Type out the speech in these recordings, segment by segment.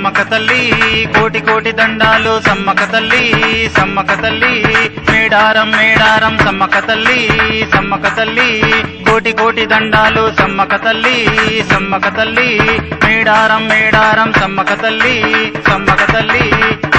సమ్మక తల్లి కోటి కోటి దండాలు సమ్మక తల్లి సమ్మక తల్లి మేడారం మేడారం సమ్మక తల్లి సమ్మక తల్లి కోటి కోటి దండాలు సమ్మక తల్లి సమ్మక తల్లి మేడారం మేడారం సమ్మక తల్లి సమ్మక తల్లి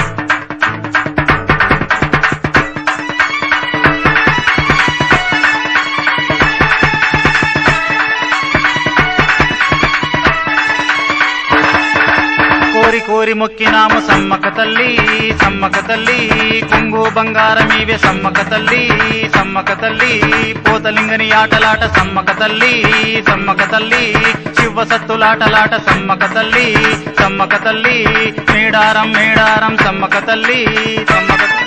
కోరి కోరి మొక్కినాము సమ్మక తల్లి సమ్మక తల్లి కొంగు బంగారం ఇవే సమ్మక తల్లి సమ్మక తల్లి పోతలింగని ఆటలాట సమ్మక తల్లి సమ్మక తల్లి శివ సత్తులాటలాట సమ్మక తల్లి సమ్మక తల్లి మేడారం మేడారం సమ్మక తల్లి సమ్మక తల్లి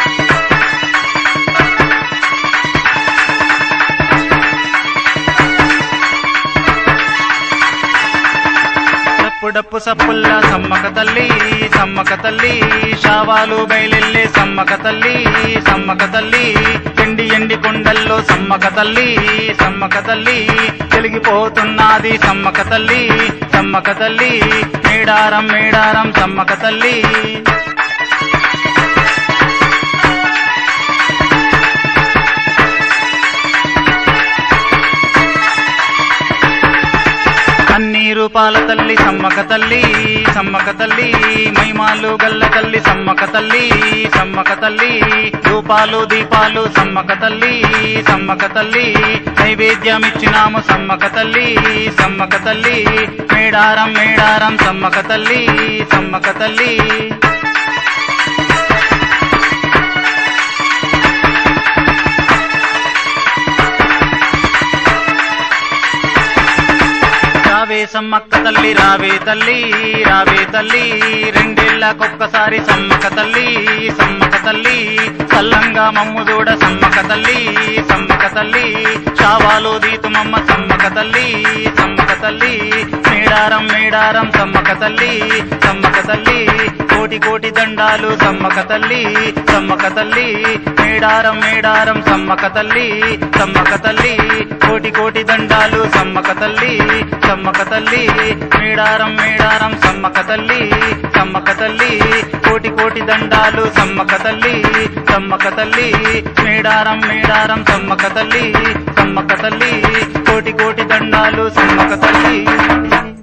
డప్పు డప్పు సప్పుల్ల సమ్మక తల్లి సమ్మక తల్లి షావాలు బయలెల్లే సమ్మక తల్లి సమ్మక తల్లి ఎండి ఎండి కొండల్లో సమ్మక తల్లి సమ్మక తల్లి వెలిగిపోతున్నది సమ్మక తల్లి సమ్మక తల్లి మేడారం మేడారం సమ్మక తల్లి అన్ని రూపాల తల్లి సమ్మక తల్లి సమ్మక తల్లి మైమాలు గల్ల తల్లి సమ్మక తల్లి సమ్మక తల్లి రూపాలు దీపాలు సమ్మక తల్లి సమ్మక తల్లి నైవేద్యం ఇచ్చినాము సమ్మక తల్లి సమ్మక తల్లి మేడారం మేడారం సమ్మక తల్లి సమ్మక తల్లి రావే సమ్మక్క తల్లి రావే తల్లి రావే తల్లి రెండేళ్లకొక్కసారి సమ్మక్క తల్లి సమ్మక్క తల్లి సల్లంగా మమ్ము దూడ సమ్మక్క తల్లి సమ్మక్క తల్లి చావాలో దీతుమమ్మ సమ్మక్క తల్లి సమ్మక్క తల్లి మేడారం మేడారం సమ్మక్క తల్లి సమ్మక్క తల్లి కోటి కోటి దండాలు సమ్మక్క తల్లి సమ్మక్క తల్లి మేడారం మేడారం సమ్మక్క తల్లి సమ్మక్క తల్లి కోటి కోటి దండాలు సమ్మక్క తల్లి సమ్మక్క తల్లి మేడారం మేడారం సమ్మక్క తల్లి సమ్మక్క తల్లి కోటి కోటి దండాలు సమ్మక్క తల్లి సమ్మక్క తల్లి మేడారం మేడారం సమ్మక్క తల్లి సమ్మక్క తల్లి కోటి కోటి దండాలు సమ్మక్క తల్లి